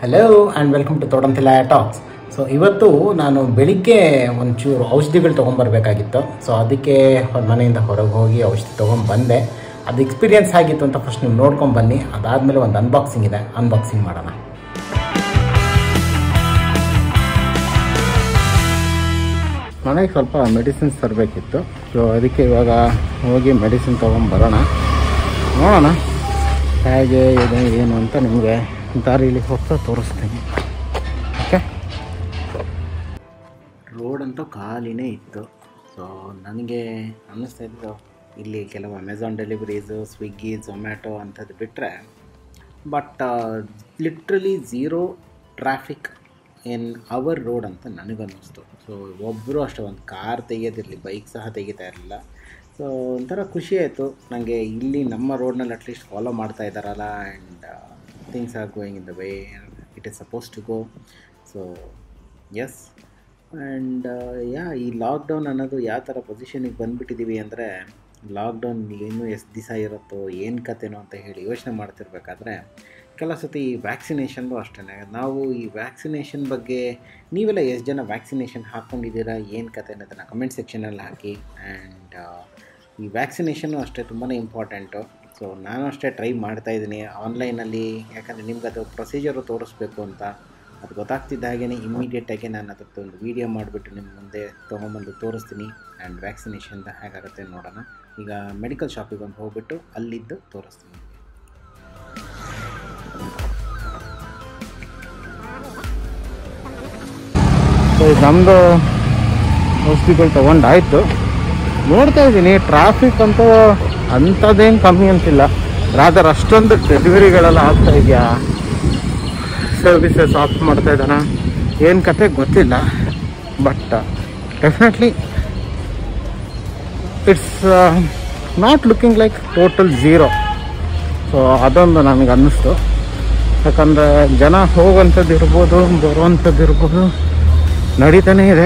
Hello and welcome to ತೋಡಂತಿಲ್ಲ talks so ಇವತ್ತು ನಾನು ಬೆಳಿಗ್ಗೆ ಒಂಚೂರು ಔಷಧಿಗಳು ತೊಗೊಂಬರ್ಬೇಕಾಗಿತ್ತು ಸೊ ಅದಕ್ಕೆ ಹೊರ- ಮನೆಯಿಂದ ಹೊರಗೆ ಹೋಗಿ ಔಷಧಿ ತೊಗೊಂಬಂದೆ ಅದು ಎಕ್ಸ್ಪೀರಿಯನ್ಸ್ ಆಗಿತ್ತು ಅಂತ ಫಸ್ಟ್ ನೀವು ನೋಡ್ಕೊಂಡು ಬನ್ನಿ ಅದಾದಮೇಲೆ ಒಂದು ಅನ್ಬಾಕ್ಸಿಂಗ್ ಇದೆ ಅನ್ಬಾಕ್ಸಿಂಗ್ ಮಾಡೋಣ ಮನೆಗೆ ಸ್ವಲ್ಪ ಮೆಡಿಸಿನ್ಸ್ ತರಬೇಕಿತ್ತು ಸೊ ಅದಕ್ಕೆ ಇವಾಗ ಹೋಗಿ ಮೆಡಿಸಿನ್ ತೊಗೊಂಬರೋಣ ನೋಡೋಣ ಹೇಗೆ ಇದೆ ಏನು ಅಂತ ನಿಮಗೆ ದಾರಿಲಿ ಹೋಗ್ತಾ ತೋರಿಸ್ತೀನಿ ಓಕೆ ರೋಡ್ ಅಂತೂ ಖಾಲಿನೇ ಇತ್ತು ಸೊ ನನಗೆ ಅನ್ನಿಸ್ತಾ ಇದ್ದು ಇಲ್ಲಿ ಕೆಲವು ಅಮೆಝಾನ್ ಡೆಲಿವರೀಸು ಸ್ವಿಗ್ಗಿ ಝೊಮ್ಯಾಟೊ ಅಂಥದ್ದು ಬಿಟ್ಟರೆ but literally zero traffic in our road ಅಂತ ನನಗನ್ನಿಸ್ತು ಸೊ ಒಬ್ಬರು ಅಷ್ಟೇ ಒಂದು ಕಾರ್ ತೆಗೆಯೋದಿರಲಿ ಬೈಕ್ ಸಹ ತೆಗಿತಾ ಇರಲಿಲ್ಲ ಸೊ ಒಂಥರ ಖುಷಿ ಆಯಿತು ನನಗೆ ಇಲ್ಲಿ ನಮ್ಮ ರೋಡ್ನಲ್ಲಿ ಅಟ್ಲೀಸ್ಟ್ ಫಾಲೋ ಮಾಡ್ತಾ ಇದ್ದಾರಲ್ಲ and things are going in the way it is suppose to go so yes and yeah ಈ ಲಾಕ್ಡೌನ್ ಅನ್ನೋದು ಯಾವ ಥರ ಪೊಸಿಷನಿಗೆ ಬಂದುಬಿಟ್ಟಿದ್ದೀವಿ ಅಂದರೆ ಲಾಕ್ಡೌನ್ ಇನ್ನೂ ಎಷ್ಟು ದಿವಸ ಇರುತ್ತೋ ಏನು ಕತೆನೋ ಅಂತ ಹೇಳಿ ಯೋಚನೆ ಮಾಡ್ತಿರ್ಬೇಕಾದ್ರೆ ಕೆಲವು ಸತಿ ವ್ಯಾಕ್ಸಿನೇಷನ್ದು ಅಷ್ಟೇ ನಾವು ಈ ವ್ಯಾಕ್ಸಿನೇಷನ್ ಬಗ್ಗೆ ನೀವೆಲ್ಲ ಎಷ್ಟು ಜನ ವ್ಯಾಕ್ಸಿನೇಷನ್ ಹಾಕ್ಕೊಂಡಿದ್ದೀರಾ ಏನು ಕತೆ ಅನ್ನೋದನ್ನು ಕಮೆಂಟ್ ಸೆಕ್ಷನಲ್ಲಿ ಹಾಕಿ ಆ್ಯಂಡ್ ಈ ವ್ಯಾಕ್ಸಿನೇಷನ್ನು ಅಷ್ಟೇ ತುಂಬಾ ಇಂಪಾರ್ಟೆಂಟು ಸೊ ನಾನು ಅಷ್ಟೇ ಟ್ರೈ ಮಾಡ್ತಾಯಿದ್ದೀನಿ ಆನ್ಲೈನಲ್ಲಿ ಯಾಕಂದರೆ ನಿಮ್ಗೆ ಅದು ಪ್ರೊಸೀಜರು ತೋರಿಸ್ಬೇಕು ಅಂತ ಅದು ಗೊತ್ತಾಗ್ತಿದ್ದ ಹಾಗೆಯೇ ಇಮ್ಮಿಡಿಯೇಟಾಗಿ ನಾನು ಅದಕ್ಕೆ ಒಂದು ವೀಡಿಯೋ ಮಾಡಿಬಿಟ್ಟು ನಿಮ್ಮ ಮುಂದೆ ತೊಗೊಂಬಂದು ತೋರಿಸ್ತೀನಿ ಆ್ಯಂಡ್ ವ್ಯಾಕ್ಸಿನೇಷನ್ದ ಹೇಗಾಗುತ್ತೆ ನೋಡೋಣ ಈಗ ಮೆಡಿಕಲ್ ಶಾಪಿಗೆ ಒಂದು ಹೋಗ್ಬಿಟ್ಟು ಅಲ್ಲಿದ್ದು ತೋರಿಸ್ತೀನಿ ಸೊ ನಮ್ಮದು ಔಷಧಿಗಳು ತೊಗೊಂಡಾಯ್ತು ನೋಡ್ತಾ ಇದ್ದೀನಿ ಟ್ರಾಫಿಕ್ ಅಂತೂ ಅಂಥದ್ದೇನು ಕಮ್ಮಿ ಅಂತಿಲ್ಲ ರಾದರ್ ಅಷ್ಟೊಂದು ಡೆಲಿವರಿಗಳೆಲ್ಲ ಆಗ್ತಾ ಇದೆಯಾ ಸರ್ವಿಸಸ್ ಆಫ್ ಮಾಡ್ತಾ ಇದ್ದಾನ ಏನು ಕತೆ ಗೊತ್ತಿಲ್ಲ but definitely it's not looking like total zero so ಅದೊಂದು ನನಗೆ ಅನ್ನಿಸ್ತು ಯಾಕಂದರೆ ಜನ ಹೋಗುವಂಥದ್ದು ಇರ್ಬೋದು ಬರುವಂಥದ್ದು ಇರ್ಬೋದು ನಡೀತಾನೇ ಇದೆ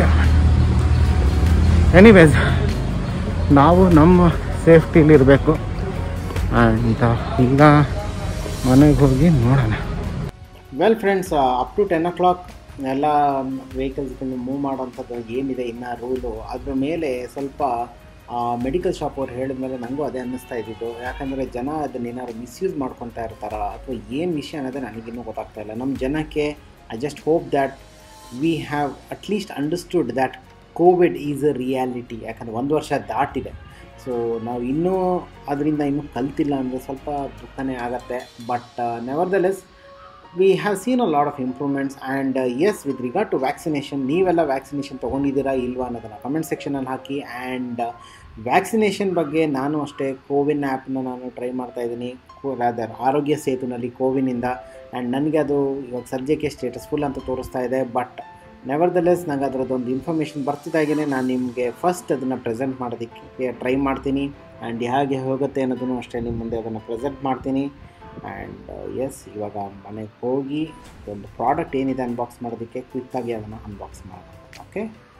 ಎನಿವೇಸ್ ನಾವು ನಮ್ಮ ಸೇಫ್ಟಿಲಿ ಇರಬೇಕು ಅಂತ ಈಗ ಮನೆಗೆ ಹೋಗಿ ನೋಡೋಣ well friends up to ten o'clock ಎಲ್ಲ ವೆಹಿಕಲ್ಸ್ಗಳನ್ನ ಮೂವ್ ಮಾಡೋಂಥದ್ದು ಏನಿದೆ ಇನ್ನು ರೂಲು ಅದ್ರ ಮೇಲೆ ಸ್ವಲ್ಪ ಮೆಡಿಕಲ್ ಶಾಪ್ ಅವ್ರು ಹೇಳಿದ ಮೇಲೆ ನನಗೂ ಅದೇ ಅನ್ನಿಸ್ತಾ ಇದ್ದಿದ್ದು ಯಾಕಂದರೆ ಜನ ಅದನ್ನ ಏನಾದ್ರು ಮಿಸ್ಯೂಸ್ ಮಾಡ್ಕೊತಾ ಇರ್ತಾರ ಅಥವಾ ಏನು ವಿಷಯ ಅನ್ನೋದೇ ನನಗಿನ್ನೂ ಗೊತ್ತಾಗ್ತಾ ಇಲ್ಲ ನಮ್ಮ ಜನಕ್ಕೆ I just hope that we have at least understood that Covid is a reality ಯಾಕಂದರೆ ಒಂದು ವರ್ಷ ದಾಟಿದೆ ಸೊ ನಾವು ಇನ್ನೂ ಅದರಿಂದ ಇನ್ನೂ ಕಲ್ತಿಲ್ಲ ಅಂದರೆ ಸ್ವಲ್ಪ ದುಃಖನೇ ಆಗತ್ತೆ but nevertheless we have seen a lot of improvements and yes with regard to vaccination ನೀವೆಲ್ಲ ವ್ಯಾಕ್ಸಿನೇಷನ್ ತೊಗೊಂಡಿದ್ದೀರಾ ಇಲ್ವಾ ಅನ್ನೋದನ್ನು ಕಮೆಂಟ್ ಸೆಕ್ಷನಲ್ಲಿ ಹಾಕಿ ಆ್ಯಂಡ್ ವ್ಯಾಕ್ಸಿನೇಷನ್ ಬಗ್ಗೆ ನಾನು ಅಷ್ಟೇ ಕೋವಿನ್ ಆ್ಯಪ್ನ ನಾನು ಟ್ರೈ ಮಾಡ್ತಾ ಇದ್ದೀನಿ ರಾದರ್ ಆರೋಗ್ಯ ಸೇತುನಲ್ಲಿ ಕೋವಿನಿಂದ ಆ್ಯಂಡ್ ನನಗೆ ಅದು ಇವಾಗ ಸದ್ಯಕ್ಕೆ ಸ್ಟೇಟಸ್ಫುಲ್ ಅಂತ ತೋರಿಸ್ತಾ ಇದೆ ಬಟ್ ನೆವರ್ ದ ಲೆಸ್ ನಂಗೆ ಅದರದ್ದೊಂದು ಇನ್ಫಾರ್ಮೇಷನ್ ಬರ್ತಿದ್ದಾಗೇ ನಾನು ನಿಮಗೆ ಫಸ್ಟ್ ಅದನ್ನು ಪ್ರೆಸೆಂಟ್ ಮಾಡೋದಕ್ಕೆ ಟ್ರೈ ಮಾಡ್ತೀನಿ ಆ್ಯಂಡ್ ಹೇಗೆ ಹೋಗುತ್ತೆ ಅನ್ನೋದನ್ನು ಅಷ್ಟೇ ನಿಮ್ಮ ಮುಂದೆ ಅದನ್ನು ಪ್ರೆಸೆಂಟ್ ಮಾಡ್ತೀನಿ ಆ್ಯಂಡ್ ಎಸ್ ಇವಾಗ ಮನೆಗೆ ಹೋಗಿ ಒಂದು ಪ್ರಾಡಕ್ಟ್ ಏನಿದೆ ಅನ್ಬಾಕ್ಸ್ ಮಾಡೋದಕ್ಕೆ ಕ್ವಿಕ್ಕಾಗಿ ಅದನ್ನು ಅನ್ಬಾಕ್ಸ್ ಮಾಡೋಣ ಓಕೆ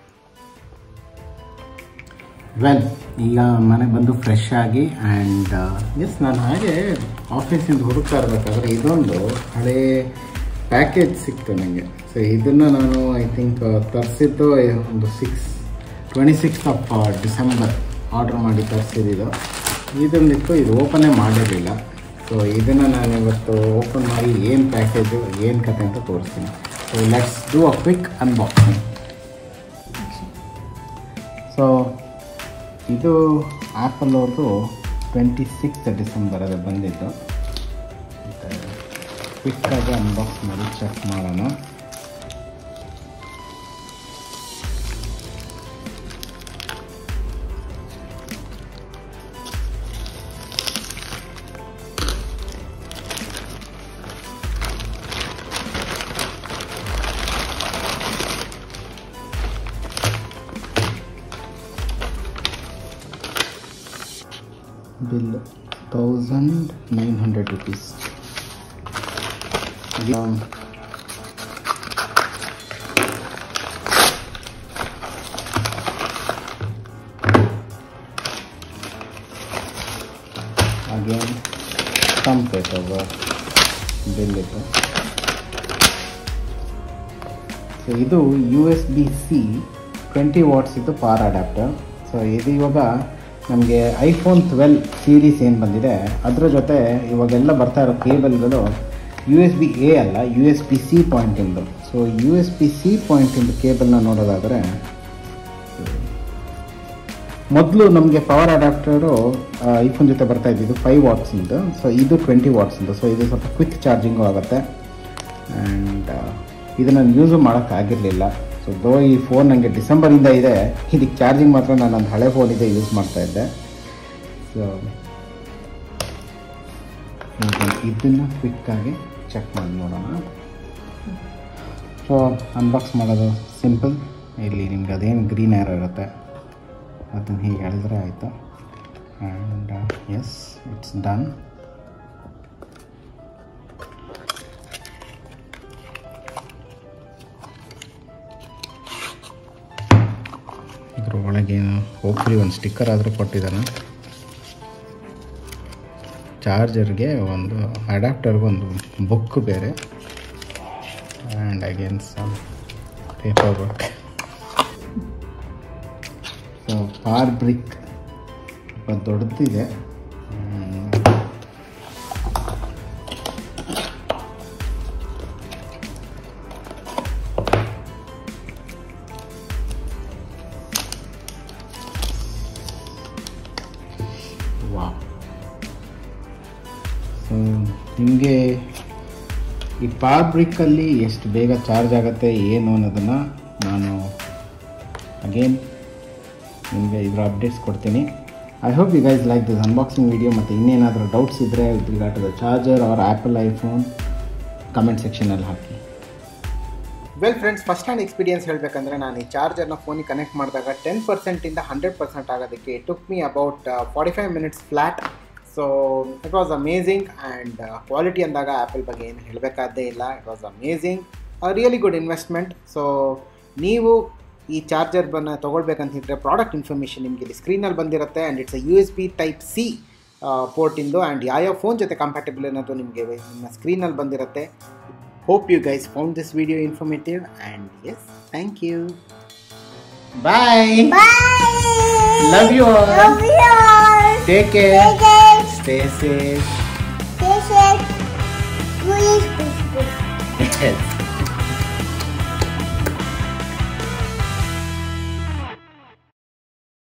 ವೆಲ್ ಈಗ ಮನೆಗೆ ಬಂದು ಫ್ರೆಶ್ ಆಗಿ ಆ್ಯಂಡ್ ಎಸ್ ನಾನು ಹಾಗೆ ಆಫೀಸಿಂದ ಹುಡುಕ್ತಾ ಇರಬೇಕಾದ್ರೆ ಇದೊಂದು ಹಳೇ ಪ್ಯಾಕೇಜ್ ಸಿಕ್ತು ನನಗೆ ಸೊ ಇದನ್ನು ನಾನು ಐ ಥಿಂಕ್ ತರಿಸಿದ್ದು ಒಂದು six twenty six of December order ಮಾಡಿ ತರಿಸಿದ್ದು ಇದೊಂದಿತ್ತು ಇದು ಓಪನೇ ಮಾಡಿರಲಿಲ್ಲ ಸೊ ಇದನ್ನು ನಾನು ಇವತ್ತು ಓಪನ್ ಮಾಡಿ ಏನು ಪ್ಯಾಕೇಜು ಏನು ಕತೆ ಅಂತ ತೋರಿಸ್ತೀನಿ so let's do a quick unboxing so ಇದು ಆ್ಯಪಲ್ ಅವ್ರದ್ದು ಟ್ವೆಂಟಿ ಸಿಕ್ಸ್ ಡಿಸೆಂಬರಲ್ಲಿ ಬಂದಿದ್ದು ಕ್ವಿಕ್ಕಾಗಿ ಅನ್ಬಾಕ್ಸ್ ಮಾಡಿ ಚೆಕ್ ಮಾಡೋಣ bill thousand nine hundred rupees again some paperwork bill it so ಇದು U S B C twenty watts ಇದ್ದು ಪವರ್ ಅಡ್ಯಾಪ್ಟರ್ ಸೊ ಇದು ಇವಾಗ ನಮಗೆ ಐಫೋನ್ ಟ್ವೆಲ್ ಸೀರೀಸ್ ಏನು ಬಂದಿದೆ ಅದರ ಜೊತೆ ಇವಾಗೆಲ್ಲ ಬರ್ತಾ ಇರೋ ಕೇಬಲ್ಗಳು ಯು ಎಸ್ ಬಿ ಎ ಅಲ್ಲ ಯು ಎಸ್ ಬಿ ಸಿ ಪಾಯಿಂಟಿಂದು so U S B C ಪಾಯಿಂಟಿಂದು ಕೇಬಲ್ನ ನೋಡೋದಾದರೆ ಮೊದಲು ನಮಗೆ ಪವರ್ ಅಡಾಪ್ಟರು ಐಫೋನ್ ಜೊತೆ ಬರ್ತಾ ಇದ್ದಿದ್ದು ಫೈವ್ ವಾಟ್ಸಿಂದು ಸೊ ಇದು ಟ್ವೆಂಟಿ ವಾಟ್ಸಿಂದು ಸೊ ಇದು ಸ್ವಲ್ಪ ಕ್ವಿಕ್ ಚಾರ್ಜಿಂಗು ಆಗುತ್ತೆ ಆ್ಯಂಡ್ ಇದನ್ನು ಯೂಸು ಮಾಡೋಕ್ಕಾಗಿರಲಿಲ್ಲ ಸೊ ದೋ ಈ ಫೋನ್ ನನಗೆ ಡಿಸೆಂಬರಿಂದ ಇದೆ ಇದಕ್ಕೆ ಚಾರ್ಜಿಂಗ್ ಮಾತ್ರ ನಾನು ನನ್ನ ಹಳೆ ಫೋನಿದೆ ಯೂಸ್ ಮಾಡ್ತಾ ಇದ್ದೆ ಸೊ ಇದನ್ನು ಕ್ವಿಕ್ಕಾಗಿ ಚೆಕ್ ಮಾಡಿ ನೋಡೋಣ ಸೊ ಅನ್ಬಾಕ್ಸ್ ಮಾಡೋದು ಸಿಂಪಲ್ ಇಲ್ಲಿ ನಿಮ್ಗೆ ಅದೇನು ಗ್ರೀನ್ ಏರ್ ಇರುತ್ತೆ ಅದನ್ನು ಹೀಗೆ ಹೇಳಿದ್ರೆ ಆಯಿತು ಆ್ಯಂಡ್ ಎಸ್ ಇಟ್ಸ್ ಡನ್ ಇದ್ರ ಒಳಗೇನು ಹೋಪ್ಲಿ ಒಂದು ಸ್ಟಿಕ್ಕರ್ ಆದರೂ ಕೊಟ್ಟಿದ್ದಾನೆ ಚಾರ್ಜರ್ಗೆ ಒಂದು ಅಡಾಪ್ಟರ್ಗೆ ಒಂದು ಬುಕ್ ಬೇರೆ and again some paper work so power brick ಸ್ವಲ್ಪ ದೊಡ್ಡದಿದೆ ಹ್ಮ್. ವಾವ್ ಸೊ ನಿಮಗೆ ಈ ಪಾರ್ ಬ್ರಿಕ್ಕಲ್ಲಿ ಎಷ್ಟು ಬೇಗ ಚಾರ್ಜ್ ಆಗುತ್ತೆ ಏನು ಅನ್ನೋದನ್ನು ನಾನು ಅಗೇನ್ ನಿಮಗೆ ಇದರ ಅಪ್ಡೇಟ್ಸ್ ಕೊಡ್ತೀನಿ I hope you guys like this unboxing video ಮತ್ತು ಇನ್ನೇನಾದರೂ ಡೌಟ್ಸ್ ಇದ್ದರೆ with regard to the charger our Apple iPhone comment ಸೆಕ್ಷನಲ್ಲಿ ಹಾಕಿ well friends first hand experience ಹೇಳಬೇಕಂದ್ರೆ ನಾನು ಈ ಚಾರ್ಜರ್ನ ಫೋನಿಗೆ ಕನೆಕ್ಟ್ ಮಾಡಿದಾಗ ಟೆನ್ ಪರ್ಸೆಂಟಿಂದ ಹಂಡ್ರೆಡ್ ಪರ್ಸೆಂಟ್ ಆಗೋದಕ್ಕೆ took me about forty five minutes flat so it was amazing and quality ಅಂದಾಗ ಆ್ಯಪಲ್ ಬಗ್ಗೆ ಏನು ಹೇಳಬೇಕಾದ್ದೇ ಇಲ್ಲ it was amazing really good investment so ನೀವು ಈ ಚಾರ್ಜರ್ ಬನ್ನ ತೊಗೊಳ್ಬೇಕಂತಿದ್ರೆ ಪ್ರಾಡಕ್ಟ್ ಇನ್ಫಾರ್ಮೇಷನ್ ನಿಮಗೆ ಇಲ್ಲಿ ಸ್ಕ್ರೀನಲ್ಲಿ ಬಂದಿರುತ್ತೆ and it's a U S B type C ಪೋರ್ಟಿಂದು ಆ್ಯಂಡ್ ಯಾವ್ಯಾವ ಫೋನ್ ಜೊತೆ ಕಂಪ್ಯಾಟಬಲ್ ಅನ್ನೋದು ನಿಮಗೆ ನಿಮ್ಮ ಸ್ಕ್ರೀನಲ್ಲಿ ಬಂದಿರುತ್ತೆ hope you guys found this video informative and as thank you bye Bye. Love you Love you all. Take care Take care. Stay safe Stay safe. Please, please, please. Yes.